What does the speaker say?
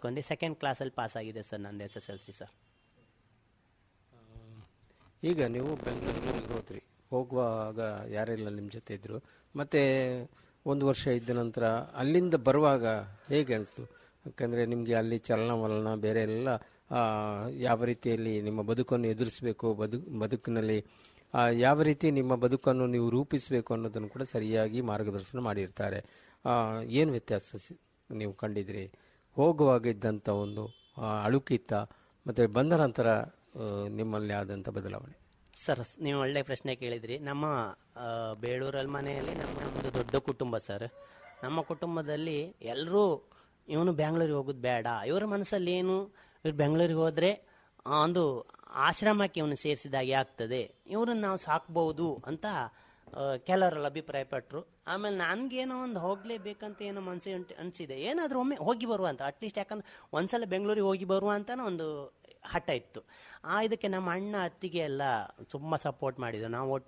ಓದ್ಕೊಂಡು ಸೆಕೆಂಡ್ ಕ್ಲಾಸಲ್ಲಿ ಪಾಸ್ ಆಗಿದೆ ಸರ್ ನಂದು S S L C sir ಈಗ ನೀವು ಬೆಂಗಳೂರಿಗೆ ಹೋದ್ರಿ ಹೋಗುವಾಗ ಯಾರೆಲ್ಲ ನಿಮ್ಮ ಜೊತೆ ಇದ್ರು ಮತ್ತೆ ಒಂದು ವರ್ಷ ಇದ್ದ ನಂತರ ಅಲ್ಲಿಂದ ಬರುವಾಗ ಹೇಗೆ ಅನಿಸ್ತು ಯಾಕಂದರೆ ನಿಮಗೆ ಅಲ್ಲಿ ಚಲನವಲನ ಬೇರೆ ಎಲ್ಲ ಆ, ಯಾವ ರೀತಿಯಲ್ಲಿ ನಿಮ್ಮ ಬದುಕನ್ನು ಎದುರಿಸಬೇಕು ಬದು ಬದುಕಿನಲ್ಲಿ ಆ, ಯಾವ ರೀತಿ ನಿಮ್ಮ ಬದುಕನ್ನು ನೀವು ರೂಪಿಸಬೇಕು ಅನ್ನೋದನ್ನು ಕೂಡ ಸರಿಯಾಗಿ ಮಾರ್ಗದರ್ಶನ ಮಾಡಿರ್ತಾರೆ ಏನು ವ್ಯತ್ಯಾಸ ಸಿ- ನೀವು ಕಂಡಿದ್ರಿ ಹೋಗುವಾಗ ಇದ್ದಂಥ ಒಂದು ಆ, ಅಳುಕಿತ್ತ ಮತ್ತು ಬಂದ ನಂತರ ಆ, ನಿಮ್ಮಲ್ಲಿ ಆದಂಥ ಬದಲಾವಣೆ ಸರ್ ನೀವು ಒಳ್ಳೆ ಪ್ರಶ್ನೆ ಕೇಳಿದ್ರಿ ನಮ್ಮ ಆ, ಬೇಳೂರಲ್ಲಿ ಮನೆಯಲ್ಲಿ ನಮ್ಮ ನಮ್ಮದು ದೊಡ್ಡ ಕುಟುಂಬ ಸರ್ ನಮ್ಮ ಕುಟುಂಬದಲ್ಲಿ ಎಲ್ಲರೂ ಇವನು ಬ್ಯಾಂಗ್ಳೂರಿಗೆ ಹೋಗೋದು ಬೇಡ ಇವರ ಮನಸ್ಸಲ್ಲಿ ಏನು ಇವ್ರು ಬೆಂಗಳೂರಿಗೆ ಹೋದರೆ ಒಂದು ಆಶ್ರಮಕ್ಕೆ ಇವನು ಸೇರಿಸಿದಾಗೆ ಆಗ್ತದೆ ಇವ್ರನ್ನ ನಾವು ಸಾಕ್ಬಹುದು ಅಂತ ಆ, ಕೆಲವರೆಲ್ಲ ಅಭಿಪ್ರಾಯಪಟ್ಟರು ಆಮೇಲೆ ನನಗೇನೋ ಒಂದು ಹೋಗಲೇಬೇಕಂತ ಏನೋ ಮನಸ್ಸು ಅನಿಸಿದೆ ಏನಾದರೂ ಒಮ್ಮೆ ಹೋಗಿ ಬರುವ ಅಂತ ಅಟ್ಲೀಸ್ಟ್ ಯಾಕಂದ್ರೆ ಒಂದ್ಸಲ ಬೆಂಗಳೂರಿಗೆ ಹೋಗಿ ಬರುವ ಅಂತ ಒಂದು ಹಠ ಇತ್ತು ಆ ಇದಕ್ಕೆ ನಮ್ಮ ಅಣ್ಣ ಅತ್ತಿಗೆ ಎಲ್ಲ ತುಂಬ ಸಪೋರ್ಟ್ ಮಾಡಿದ್ರು ನಾವು ಒಟ್ಟಿಗೆ